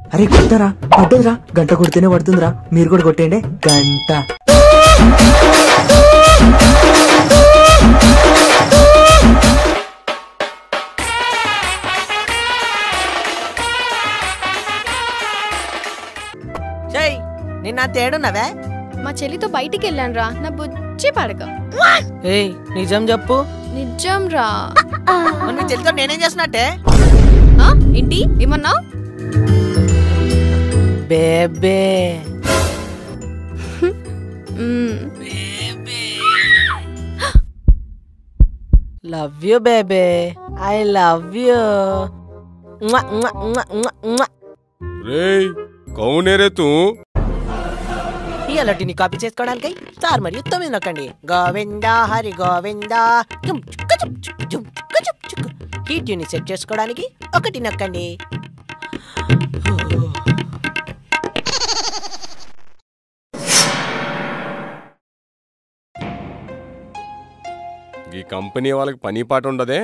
అరే కొట్టరా పడ్డదిరా గంట కొడితేనే పడుతుందిరా మీరు కూడా కొట్టేయండి గంట చెయ్ నిన్న తేడున్నవే మా చెల్లితో బయటికి వెళ్ళాను రా నా బుజ్జి పడక ఏయ్ నిజం చెప్పు నిజం రా మరి నీ చెల్లితో నేనేం చేస్తున్నట్టే ఆ? ఏంటి ఏమన్నావు baby love you baby I love you రేయ్ కౌనే రే తూ ఇవాళ నీ కాపీ చేసుకోవడానికి స్టార్ మరియు తొమ్మిది నొక్కండి గోవింద హరి గోవింద జుమ్ చుక్క జుమ్ చుక్ జుమ్ చుక్క జుమ్ చుక్. ఈ ట్యూన్ సెట్ చేసుకోవడానికి ఒకటి నొక్కండి ఈ కంపెనీ వాళ్ళకి పని పాట ఉండదే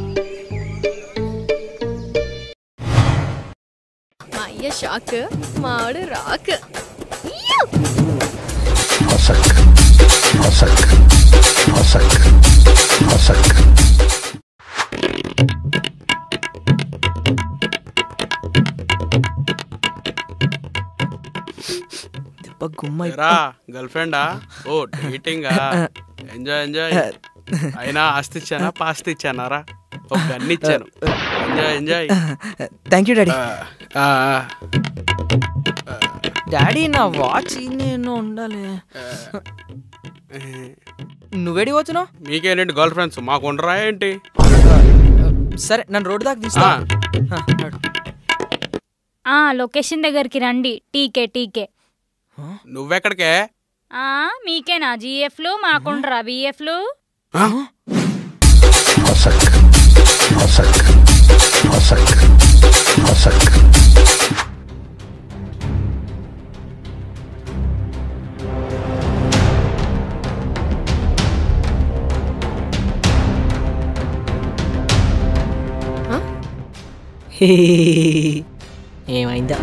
మా అయ్య షాక్ మా ఆవిడ రాక్ దెబ్బ గుమ్మ రా గర్ల్ ఫ్రెండా ఓ డేటింగా ఎంజాయ్ ఎంజాయ్ అయినా ఆస్తి ఇచ్చానా పాస్తి ఇచ్చానారా ఒక గన్ ఇచ్చాను enjoy enjoy thank you daddy ఆ, ఆ, డాడీ నా వాచ్ నేను ఉండాలి నువ్వేడి పోతున్నావు మీకేంటి గర్ల్ ఫ్రెండ్స్ మాకు ఉండరా ఏంటి సరే నన్ను రోడ్డు దాకా తీస్తా ఆ. ఆ, నడు. ఆ లొకేషన్ దగ్గరికి రండి టీకే టీకే నువ్వెక్కడికే ఆ మీకేనా జీఎఫ్లు మాకుండ్రా బిఎఫ్లు ఆ? ఏమైందా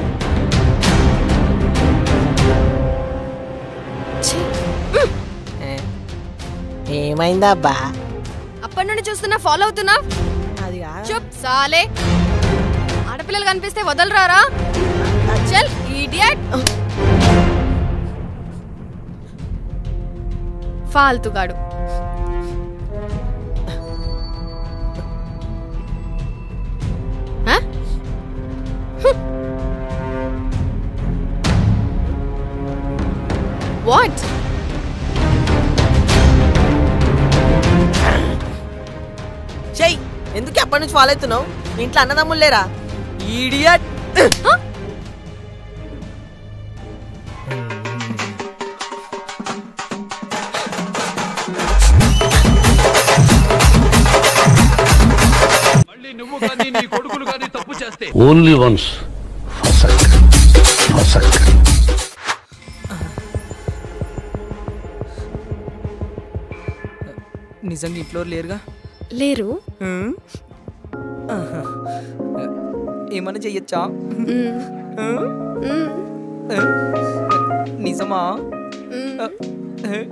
ఏ, ఏమైందా అబ్బా అప్పటి నుండి చూస్తున్నా ఫాలో అవుతున్నా అది కాదు. చుప్ సాలే ఆడపిల్లలు కనిపిస్తే వదలరారా చల్ ఈడియట్ ఫాల్తుగాడు హ? వాట్ చెయ్యి ఎందుకు ఎప్పటి నుంచి ఫాలో అవుతున్నావు మీ ఇంట్లో అన్నదమ్ములు లేరా ఈడియట్ ఓన్లీ వన్స్ నిజంగా ఇంట్లో లేరుగా లేరు హ్మ్? ఆహా. ఏమన్నా చెయ్యొచ్చా మ్మ్. హ్మ్? మ్మ్. నిజమా మ్మ్.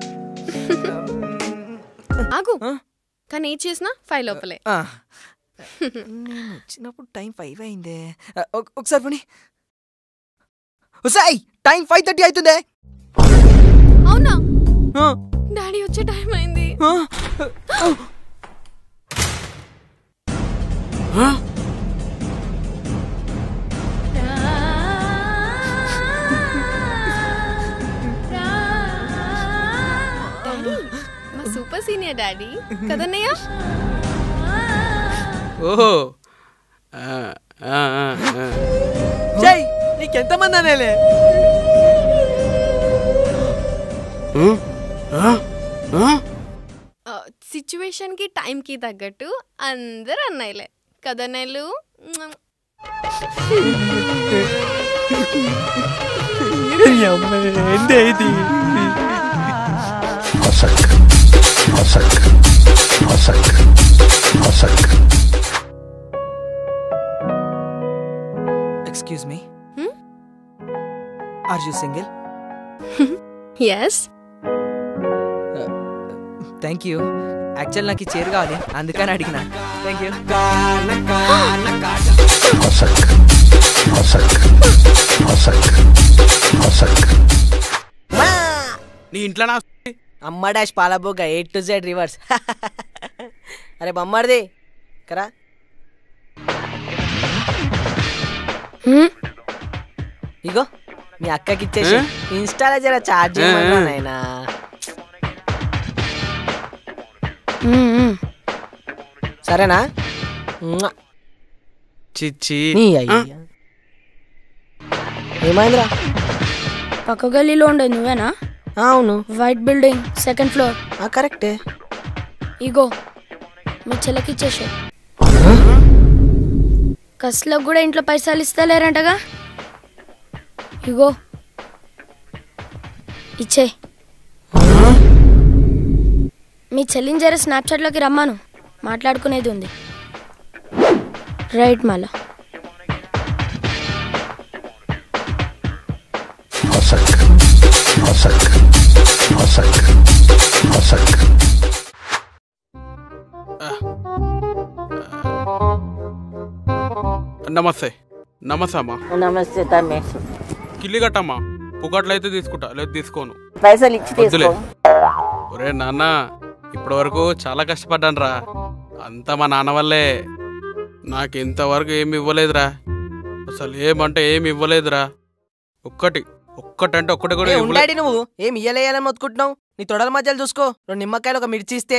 ఆగు ఆ? కానీ ఏం చేసినా ఫైవ్ లోపలే ఆ. నేను వచ్చినప్పుడు టైం ఫైవ్ అయిందే ఆ, ఒక- ఒకసారి పని సాయి టైం ఫైవ్ థర్టీ అవుతుందే అవునా ఆ, డాడీ వచ్చే టైం అయింది ఆ. డాడీ మా సూపర్ సీనియర్ డాడీ కదన్నయ్య ఓహో ఆ, ఆ, ఆ, ఆ. చెయ్యి నీకెంతమంది అనేలే ఉం? ఆ? ఆ? సిచ్యువేషన్ కి టైం కి తగ్గట్టు అందరు అన్నయ్యలే కదన్నయ్యలు ఏంటి ఇది excuse me hmm? Are you single yes thank you actual నాకు ఈ చీర కావాలి అందుకని అడిగిన థ్యాంక్ యూ మా! నీ ఇంట్లో నా అమ్మ డాష్ పాలబోగ ఎయిట్ టు జెడ్ రివర్స్ అరే బొమ్మడిది కరా ఇగో మీ అక్కకి ఇచ్చేసి ఏ? ఇన్స్టాలో జర చార్జ్ ఏ, ఏ. నాయనా సరేనా మ్వా. చిచ్చి నీ అయ్యా ఏమైందిరా పక్క గల్లీలో ఉండేది నువ్వేనా ఆ, అవును వైట్ బిల్డింగ్ సెకండ్ ఫ్లోర్ ఆ, కరెక్టే ఇగో మీ చెల్లకి ఇచ్చేసే కస్లకు కూడా ఇంట్లో పైసలు ఇస్తలేరంటగా ఇగో ఇచ్చే మీ చెల్లిని జర స్నాప్చాట్లోకి రమ్మాను మాట్లాడుకునేది ఉంది రైట్ మళ్ళా నమస్తే నమస్తే అమ్మా నమస్తే తమ్మి కిల్లి కట్టమ్మా పుకట్లు అయితే తీసుకుంటా లేదు తీసుకోను పైసలు ఇచ్చి వద్దులే ఒరే నాన్న ఇప్పటి వరకు చాలా కష్టపడ్డాను రా అంతా మా నాన్న వల్లే నాకు ఇంతవరకు ఏమి ఇవ్వలేదురా అసలు ఏమంటే ఏమి ఇవ్వలేదురా ఒక్కటి ఒక్కటంటే ఒక్కటి కూడా ఇవ్వలేదు ఉండాడి నువ్వు ఏం ఇయ్యలేయాలని మొత్తుకుంటున్నావు నీ తొడల మధ్యలో చూసుకో రెండు నిమ్మకాయలు ఒక మిర్చి ఇస్తే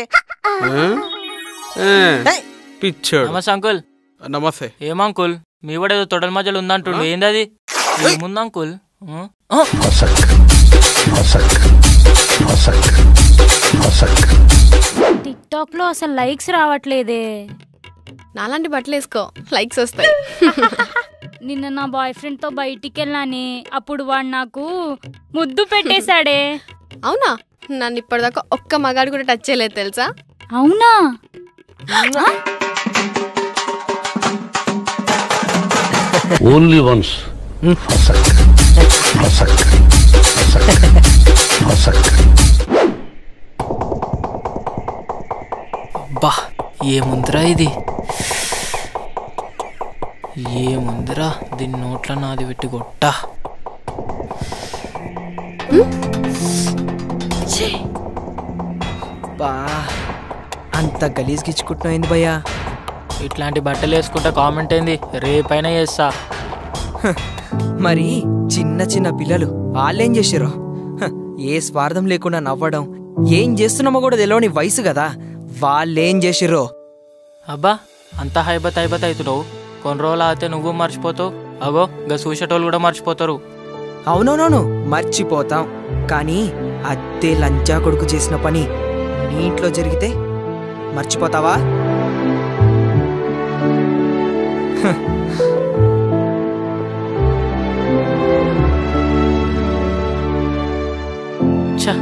ఏయ్, పిచ్చాడు నమస్తే అంకుల్ నమస్తే ఏం అంకుల్ మీ కూడా ఏదో తొడల మధ్యలో ఉందంటుండు ఏంది అది ఏముంది అంకుల్ ఆ? ఆ! టిక్ టాక్ లో అసలు లైక్స్ రావట్లేదే నాలాంటి బట్టలు వేసుకో లైక్స్ వస్తాయి నిన్న నా బాయ్ ఫ్రెండ్ తో బయటికి వెళ్ళానే అప్పుడు వాడు నాకు ముద్దు పెట్టేశాడే అవునా నన్ను ఇప్పటిదాకా ఒక్క మగాడు కూడా టచ్ చేయలేదు తెలుసా అవునా only once. అబ్బా ఏముందిరా ఇది ఏముందిరా దీని నోట్ల నాది పెట్టి కొట్టా బా అంత గలీజ్ గిచ్చుకుంటున్నాయింది భయ్యా ఇట్లాంటి బట్టలు వేసుకుంటే కామెంట్ ఏంది రేపైనా చేస్తా మరి చిన్న చిన్న పిల్లలు వాళ్ళేం చేసిర్రు హ, ఏ స్వార్థం లేకుండా నవ్వడం ఏం చేస్తున్నామో కూడా తెలియని వయసు కదా వాళ్ళేం చేసిర్రో అబ్బా అంత హైబత్ హైబత్ అవుతున్నావు కొన్ని రోజులు అయితే నువ్వు మర్చిపోతావు అగో గా చూసేటోళ్ళు కూడా మర్చిపోతారు అవునవునవును మర్చిపోతాం కానీ అద్దె లంచా కొడుకు చేసిన పని నీ ఇంట్లో జరిగితే మర్చిపోతావా ఛ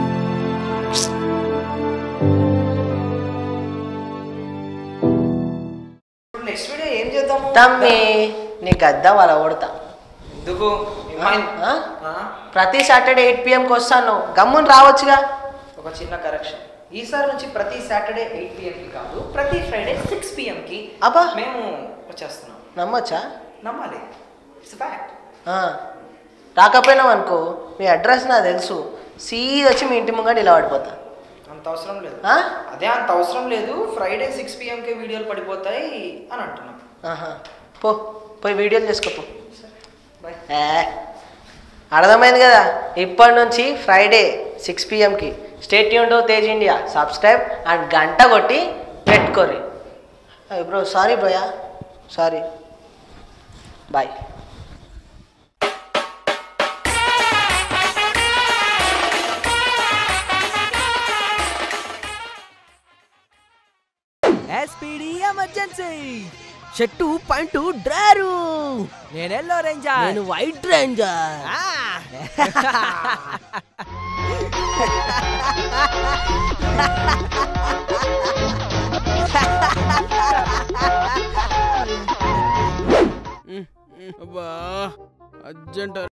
నెక్స్ట్ వీడియో ఏం చేద్దాము తమ్మి నీకు అద్దం అలా కొడతా ఎందుకు ఆ? ప్రతి సాటర్డే ఎయిట్ పిఎంకి వస్తాను గమ్మున రావచ్చుగా ఒక చిన్న కరెక్షన్ ఈసారి నుంచి ప్రతి సాటర్డే ఎయిట్ పిఎంకి కాదు ప్రతి ఫ్రైడే సిక్స్ పిఎంకి అబ్బా మేము వచ్చేస్తున్నాం నమ్మొచ్చా నమ్మాలి ఇట్స్ ఫ్యాక్ట్ ఆ. రాకపోయినావు అనుకో మీ అడ్రస్ నాకు తెలుసు సీదా వచ్చి మీ ఇంటి ముంగట ఇలా పడిపోతా అంత అవసరం లేదు ఆ? అదే అంత అవసరం లేదు ఫ్రైడే సిక్స్ పిఎంకే వీడియోలు పడిపోతాయి అని అంటున్నాం ఆహా. పో పోయి వీడియోలు చేసుకోపో ఏ, అర్థమైంది కదా ఇప్పటి నుంచి ఫ్రైడే సిక్స్ పిఎంకి స్టేట్ యూన్ to Tej India subscribe and గంట కొట్టి పెట్టుకోరి బ్రో సారీ బ్రోయా sorry boy S P D emergency shirt point drawer నేను ఎల్లో రేంజర్ నేను వైట్ రేంజర్ అబ్బా అర్జెంట్